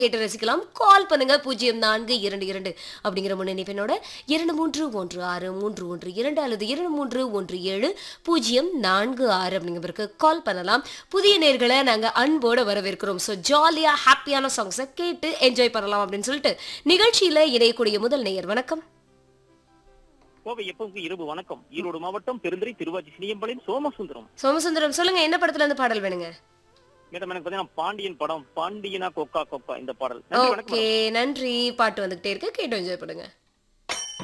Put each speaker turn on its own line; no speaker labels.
கேட்டு ரசிக்கலாம் கால் பண்ணுங்க பூஜ்ஜியம் நான்கு இரண்டு இரண்டு அப்படிங்கிற முன்னணிப்பெண்ணோட இரண்டு மூன்று ஒன்று ஆறு மூன்று ஒன்று இரண்டு அல்லது இரண்டு மூன்று ஒன்று ஏழு பூஜ்ஜியம் நான்கு ஆறு அப்படிங்கிறதுக்கு கால் பண்ணலாம் புதிய நேர்களை நாங்க அன்போட வரவேற்கிறோம் ஸோ ஜாலியா ஹாப்பியான சாங்ஸை கேட்டு என்ஜாய் பண்ணலாம் அப்படின்னு சொல்லிட்டு நிகழ்ச்சியில இணையக்கூடிய முதல் நேயர் வணக்கம்
கோவை எப்பவுக்கு இரவு வணக்கம் ஈரோடு மாவட்டம் பெருந்துறை திருவாச்சி சினியம்பலின் சோமசுந்தரம்
சோமசுந்தரம் சொல்லுங்க என்ன படத்துல இருந்து பாடல் வேணுங்க
மேடம் எனக்கு பாத்தீங்கன்னா பாண்டியன் படம் பாண்டியனா கொக்கா கொக்கா இந்த பாடல் நன்றி வணக்கம்
ஓகே நன்றி பாட்டு வந்துகிட்டே இருக்கு கேட்டு என்ஜாய் பண்ணுங்க